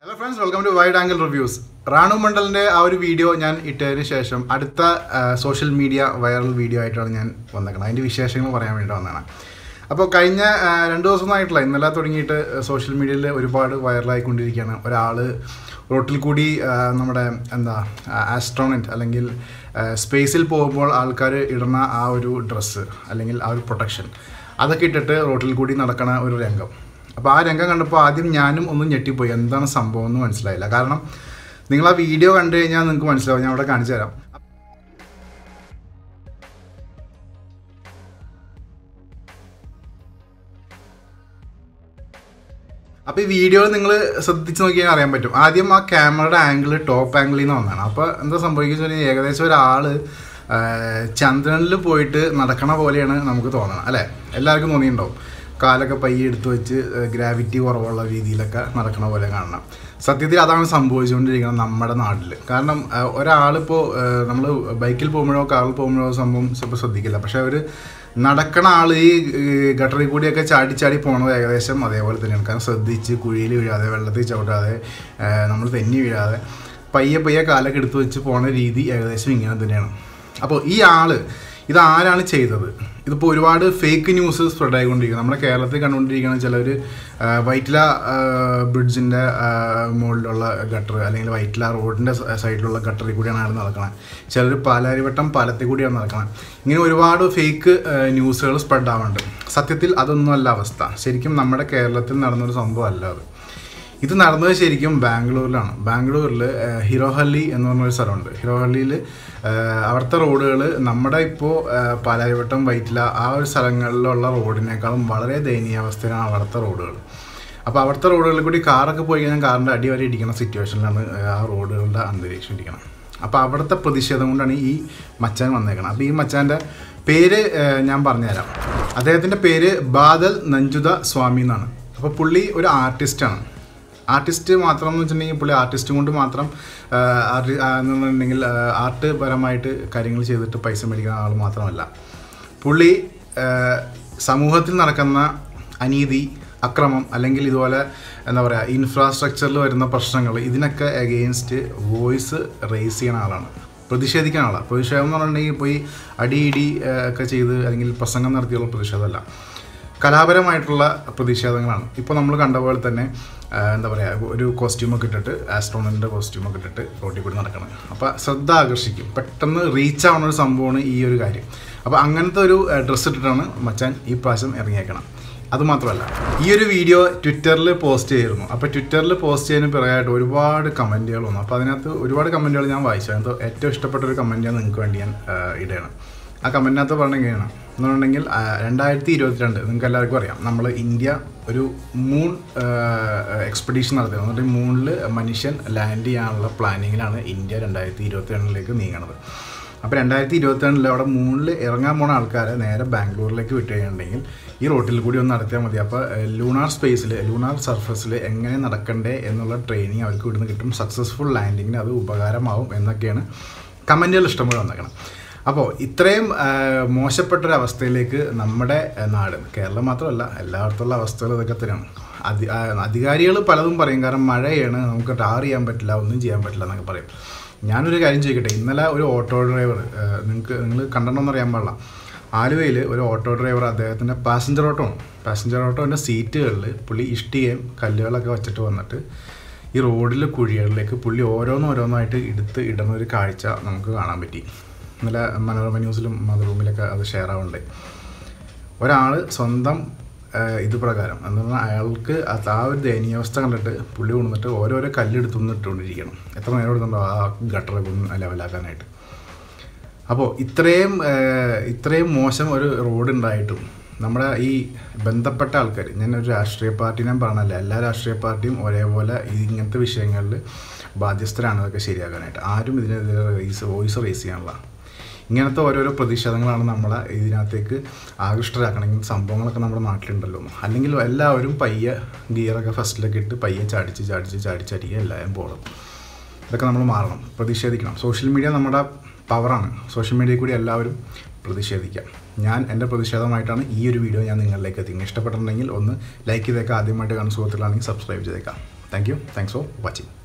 hello friends welcome to wide angle reviews Ranu മണ്ഡലിന്റെ ആ ഒരു വീഡിയോ ഞാൻ ഇട്ടതിന് ശേഷം അടുത്ത സോഷ്യൽ മീഡിയ വൈറൽ വീഡിയോ ആയിട്ടാണ് ഞാൻ വന്നേക്കുന്നത് അതിൻ്റെ വിശേഷങ്ങൾ പറയാൻ വേണ്ടി വന്നതാണ് അപ്പോൾ കഴിഞ്ഞ ആ, രണ്ട് ദിവസമായിട്ടില്ല ഇന്നലെ തുടങ്ങിയിട്ട് സോഷ്യൽ മീഡിയയിൽ ഒരുപാട് വൈറലായിക്കൊണ്ടിരിക്കുകയാണ് ഒരാൾ റോട്ടിൽ കൂടി ആ, നമ്മുടെ എന്താ ആസ്ട്രോണറ്റ് അല്ലെങ്കിൽ സ്പേസിൽ പോകുമ്പോൾ ആൾക്കാർ ഇടുന്ന ആ ഒരു ഡ്രസ്സ് അല്ലെങ്കിൽ ആ ഒരു പ്രൊട്ടക്ഷൻ അതൊക്കെ ഇട്ടിട്ട് റോട്ടിൽ കൂടി നടക്കണ ഒരു രംഗം അപ്പോൾ ആ രംഗം കണ്ടപ്പോൾ ആദ്യം ഞാനും ഒന്ന് ഞെട്ടിപ്പോയി എന്താണ് സംഭവം എന്ന് മനസ്സിലായില്ല കാരണം നിങ്ങൾ ആ വീഡിയോ കണ്ടു കഴിഞ്ഞാൽ നിങ്ങൾക്ക് മനസ്സിലാവും ഞാൻ അവിടെ കാണിച്ചു തരാം അപ്പോൾ ഈ വീഡിയോ നിങ്ങൾ ശ്രദ്ധിച്ച് നോക്കിയാൽ അറിയാൻ പറ്റും ആദ്യം ആ ക്യാമറയുടെ ആംഗിൾ ടോപ്പ് ആംഗിളിൽ നിന്ന് വന്നതാണ് അപ്പോൾ എന്താ സംഭവിക്കുന്നത് വെച്ചാൽ ഏകദേശം ഒരാൾ ചന്ദ്രനിൽ പോയിട്ട് നടക്കണ പോലെയാണ് നമുക്ക് തോന്നണം അല്ലേ എല്ലാവർക്കും തോന്നിയിട്ടുണ്ടാവും കാലൊക്കെ പയ്യെ എടുത്തു വെച്ച് ഗ്രാവിറ്റി കുറവുള്ള രീതിയിലൊക്കെ നടക്കണ പോലെ കാണണം സത്യത്തിൽ അതാണ് സംഭവിച്ചുകൊണ്ടിരിക്കുന്നത് നമ്മുടെ നാട്ടിൽ കാരണം ഒരാളിപ്പോൾ നമ്മൾ ബൈക്കിൽ പോകുമ്പോഴോ കാറിൽ പോകുമ്പോഴോ സംഭവം ചിലപ്പോൾ ശ്രദ്ധിക്കില്ല പക്ഷെ അവർ നടക്കണ ആൾ ഈ ഗട്ടറിൽ കൂടിയൊക്കെ ചാടി ചാടി പോണത് ഏകദേശം അതേപോലെ തന്നെയാണ് കാരണം ശ്രദ്ധിച്ച് കുഴിയിൽ വീഴാതെ വെള്ളത്തിൽ ചവിട്ടാതെ നമ്മൾ തെന്നി വീഴാതെ പയ്യെ പയ്യെ കാലൊക്കെ എടുത്തു വെച്ച് പോണ രീതി ഏകദേശം ഇങ്ങനെ തന്നെയാണ് അപ്പോൾ ഈ ആള് ഇത് ആരാണ് ചെയ്തത് ഇതിപ്പോൾ ഒരുപാട് ഫേക്ക് ന്യൂസ് സ്പ്രെഡ് ആയിക്കൊണ്ടിരിക്കുന്നത് നമ്മുടെ കേരളത്തിൽ കണ്ടുകൊണ്ടിരിക്കുന്ന ചിലർ വൈറ്റില ബ്രിഡ്ജിൻ്റെ മുകളിലുള്ള ഗട്ടർ അല്ലെങ്കിൽ വൈറ്റില റോഡിൻ്റെ സൈഡിലുള്ള ഗട്ടറിൽ കൂടിയാണ് അയാൾ നടക്കുന്നത് ചിലർ പാലാരിവട്ടം പാലത്തിൽ കൂടിയാണ് നടക്കുന്നത് ഇങ്ങനെ ഒരുപാട് ഫേക്ക് ന്യൂസുകൾ സ്പ്രെഡ് ആവുന്നുണ്ട് സത്യത്തിൽ അതൊന്നുമല്ല അവസ്ഥ ശരിക്കും നമ്മുടെ കേരളത്തിൽ നടന്നൊരു സംഭവം അല്ല അത് ഇത് നടന്നത് ശരിക്കും ബാംഗ്ലൂരിലാണ് ബാംഗ്ലൂരിൽ ഹിരോഹള്ളി എന്ന് പറഞ്ഞൊരു സ്ഥലമുണ്ട് ഹിരോഹള്ളിയിൽ അവിടുത്തെ റോഡുകൾ നമ്മുടെ ഇപ്പോൾ പാലാരിവട്ടം വൈറ്റില ആ ഒരു സ്ഥലങ്ങളിലുള്ള റോഡിനേക്കാളും വളരെ ദയനീയാവസ്ഥയിലാണ് അവിടുത്തെ റോഡുകൾ അപ്പോൾ അവിടുത്തെ റോഡുകളിൽ കൂടി കാറൊക്കെ പോയി കഴിഞ്ഞാൽ കാറിൻ്റെ അടി വരെ ഇരിക്കുന്ന സിറ്റുവേഷനിലാണ് ആ റോഡുകളുടെ അന്തരീക്ഷം ഇരിക്കണം അപ്പോൾ അവിടുത്തെ പ്രതിഷേധം കൊണ്ടാണ് ഈ മച്ചാൻ വന്നേക്കണം അപ്പോൾ ഈ മച്ചാൻ്റെ പേര് ഏഹ്, ഞാൻ പറഞ്ഞുതരാം അദ്ദേഹത്തിൻ്റെ പേര് ബാദൽ നഞ്ചുത സ്വാമി എന്നാണ് അപ്പോൾ പുള്ളി ഒരു ആർട്ടിസ്റ്റാണ് ആർട്ടിസ്റ്റ് മാത്രം എന്ന് വെച്ചിട്ടുണ്ടെങ്കിൽ പുള്ളി ആർട്ടിസ്റ്റ് കൊണ്ട് മാത്രം ആഹ്, ആർട്ടി ആഹ്, എന്നുണ്ടെങ്കിൽ ആഹ്, ആർട്ട് പരമായിട്ട് കാര്യങ്ങൾ ചെയ്തിട്ട് പൈസ മേടിക്കുന്ന ആൾ മാത്രമല്ല പുള്ളി ആഹ്, സമൂഹത്തിൽ നടക്കുന്ന അനീതി അക്രമം അല്ലെങ്കിൽ ഇതുപോലെ എന്താ പറയുക ഇൻഫ്രാസ്ട്രക്ചറിൽ വരുന്ന പ്രശ്നങ്ങൾ ഇതിനൊക്കെ അഗെയിൻസ്റ്റ് വോയിസ് റേസ് ചെയ്യുന്ന ആളാണ് പ്രതിഷേധിക്കുന്ന ആളാണ് പ്രതിഷേധം എന്ന് പറഞ്ഞിട്ടുണ്ടെങ്കിൽ പോയി അടി ഇടി ആഹ്, ഒക്കെ ചെയ്ത് അല്ലെങ്കിൽ പ്രസംഗം നടത്തിയുള്ള പ്രതിഷേധമല്ല കലാപരമായിട്ടുള്ള പ്രതിഷേധങ്ങളാണ് ഇപ്പോൾ നമ്മൾ കണ്ട പോലെ തന്നെ ആ, എന്താ പറയുക ഒരു കോസ്റ്റ്യൂമൊക്കെ ഇട്ടിട്ട് ആസ്ട്രോണറ്റിൻ്റെ കോസ്റ്റ്യൂമൊക്കെ ഇട്ടിട്ട് റോട്ടിൽ കൂടി നടക്കണം അപ്പോൾ ശ്രദ്ധ ആകർഷിക്കും പെട്ടെന്ന് റീച്ച് ആവുന്ന ഒരു സംഭവമാണ് ഈ ഒരു കാര്യം അപ്പോൾ അങ്ങനത്തെ ഒരു ഡ്രസ്സ് ഇട്ടിട്ടാണ് മച്ചാൻ ഈ പ്രാവശ്യം ഇറങ്ങിയേക്കണം അതുമാത്രമല്ല ഈ ഒരു വീഡിയോ ട്വിറ്ററിൽ പോസ്റ്റ് ചെയ്തിരുന്നു അപ്പോൾ ട്വിറ്ററിൽ പോസ്റ്റ് ചെയ്യുന്നതിന് പിറകായിട്ട് ഒരുപാട് കമൻറ്റുകൾ വന്നു അപ്പോൾ അതിനകത്ത് ഒരുപാട് കമൻറ്റുകൾ ഞാൻ വായിച്ചു അതിനകത്ത് ഏറ്റവും ഇഷ്ടപ്പെട്ട ഒരു കമൻറ്റ് ഞാൻ നിങ്ങൾക്ക് വേണ്ടി ഞാൻ ആ, ഇടുകയാണ് ആ കമൻറ്റിനകത്ത് പറഞ്ഞ എങ്ങനെയാണ് എന്നുണ്ടെങ്കിൽ ആ, രണ്ടായിരത്തി ഇരുപത്തിരണ്ട് നിങ്ങൾക്ക് എല്ലാവർക്കും അറിയാം നമ്മൾ ഇന്ത്യ ഒരു മൂൺ എക്സ്പെഡീഷൻ നടത്തി എന്നിട്ട് മൂണിൽ മനുഷ്യൻ ലാൻഡ് ചെയ്യാനുള്ള പ്ലാനിങ്ങിലാണ് ഇന്ത്യ രണ്ടായിരത്തി ഇരുപത്തി രണ്ടിലേക്ക് നീങ്ങുന്നത് അപ്പോൾ രണ്ടായിരത്തി ഇരുപത്തി രണ്ടിൽ അവിടെ മൂണിൽ ഇറങ്ങാൻ പോണ ആൾക്കാരെ നേരെ ബാംഗ്ലൂരിലേക്ക് വിട്ട് കഴിഞ്ഞിട്ടുണ്ടെങ്കിൽ ഈ റോട്ടിൽ കൂടി ഒന്ന് നടത്തിയാൽ മതി അപ്പോൾ ലൂണാർ സ്പേസിൽ ലൂണാർ സർഫസിൽ എങ്ങനെ നടക്കണ്ടേ എന്നുള്ള ട്രെയിനിങ് അവർക്ക് ഇവിടുന്ന് കിട്ടും സക്സസ്ഫുൾ ലാൻഡിങ്ങിന് അത് ഉപകാരമാവും എന്നൊക്കെയാണ് കമൻറ്റുകൾ ഇഷ്ടംപോലെ വന്നേക്കണം അപ്പോൾ ഇത്രയും ആ, മോശപ്പെട്ടൊരവസ്ഥയിലേക്ക് നമ്മുടെ ആ, നാട് കേരളം മാത്രമല്ല എല്ലായിടത്തുള്ള അവസ്ഥകൾ ഇതൊക്കെ തന്നെയാണ് അധി അധികാരികൾ പലതും പറയും കാരണം മഴയാണ് നമുക്ക് ടാർ ചെയ്യാൻ പറ്റില്ല ഒന്നും ചെയ്യാൻ പറ്റില്ല എന്നൊക്കെ പറയും ഞാനൊരു കാര്യം ചോദിക്കട്ടെ ഇന്നലെ ഒരു ഓട്ടോ ഡ്രൈവർ നിങ്ങൾക്ക് നിങ്ങൾ കണ്ടിട്ടുണ്ടോന്ന് അറിയാൻ പാടില്ല ആലുവയിൽ ഒരു ഓട്ടോ ഡ്രൈവർ അദ്ദേഹത്തിൻ്റെ പാസഞ്ചർ ഓട്ടോ ആണ് പാസഞ്ചർ ഓട്ടോൻ്റെ സീറ്റുകളിൽ പുള്ളി ഇഷ്ടികയും കല്ലുകളൊക്കെ വെച്ചിട്ട് വന്നിട്ട് ഈ റോഡിലെ കുഴികളിലേക്ക് പുള്ളി ഓരോന്നോരോന്നായിട്ട് എടുത്ത് ഇടുന്ന ഒരു കാഴ്ച നമുക്ക് കാണാൻ പറ്റി ഇന്നലെ മനോരമ ന്യൂസിലും മതറൂമിലൊക്കെ അത് ഷെയർ ആവുന്നുണ്ട് ഒരാൾ സ്വന്തം ആഹ്, ഇത് പ്രകാരം എന്ന് പറഞ്ഞാൽ അയാൾക്ക് അത് ആ ഒരു ദയനീയാവസ്ഥ കണ്ടിട്ട് പുള്ളി കൊണ്ടുവന്നിട്ട് ഓരോരോ കല്ലെടുത്തു ഇട്ടുകൊണ്ടിരിക്കണം എത്ര നേരം എടുത്തുണ്ടോ ആ ഗട്ടറൊക്കെ ഒന്ന് ലെവലാക്കാനായിട്ട് അപ്പോൾ ഇത്രയും ആഹ്, ഇത്രയും മോശം ഒരു റോഡ് ഉണ്ടായിട്ടും നമ്മുടെ ഈ ബന്ധപ്പെട്ട ആൾക്കാർ ഞാൻ ഒരു രാഷ്ട്രീയ പാർട്ടി ഞാൻ പറഞ്ഞല്ല എല്ലാ രാഷ്ട്രീയ പാർട്ടിയും ഒരേപോലെ ഇങ്ങനത്തെ വിഷയങ്ങളിൽ ബാധ്യസ്ഥരാണ് അതൊക്കെ ശരിയാക്കാനായിട്ട് ആരും ഇതിനെതിരെ റേസ് വോയിസ് റേസ് ചെയ്യാനുള്ള ഇങ്ങനത്തെ ഓരോരോ പ്രതിഷേധങ്ങളാണ് നമ്മളെ ഇതിനകത്തേക്ക് ആകൃഷ്ടരാക്കണമെങ്കിൽ സംഭവങ്ങളൊക്കെ നമ്മുടെ നാട്ടിലുണ്ടല്ലോ അല്ലെങ്കിൽ എല്ലാവരും പയ്യെ ഗിയറൊക്കെ ഫസ്റ്റിലൊക്കെ ഇട്ട് പയ്യെ ചാടിച്ച് ചാടിച്ച് ചാടിച്ചടിക്കുക എല്ലാവരും പോകണം ഇതൊക്കെ നമ്മൾ മാറണം പ്രതിഷേധിക്കണം സോഷ്യൽ മീഡിയ നമ്മുടെ പവറാണ് സോഷ്യൽ മീഡിയയിൽ കൂടി എല്ലാവരും പ്രതിഷേധിക്കാം ഞാൻ എൻ്റെ പ്രതിഷേധമായിട്ടാണ് ഈ ഒരു വീഡിയോ ഞാൻ നിങ്ങളിലേക്ക് എത്തിക്കുന്നത് ഇഷ്ടപ്പെട്ടിട്ടുണ്ടെങ്കിൽ ഒന്ന് ലൈക്ക് ചെയ്തേക്കാം ആദ്യമായിട്ട് കാണുന്ന സുഹൃത്തുക്കളാണെങ്കിൽ സബ്സ്ക്രൈബ് ചെയ്തേക്കാം thank you thanks for watching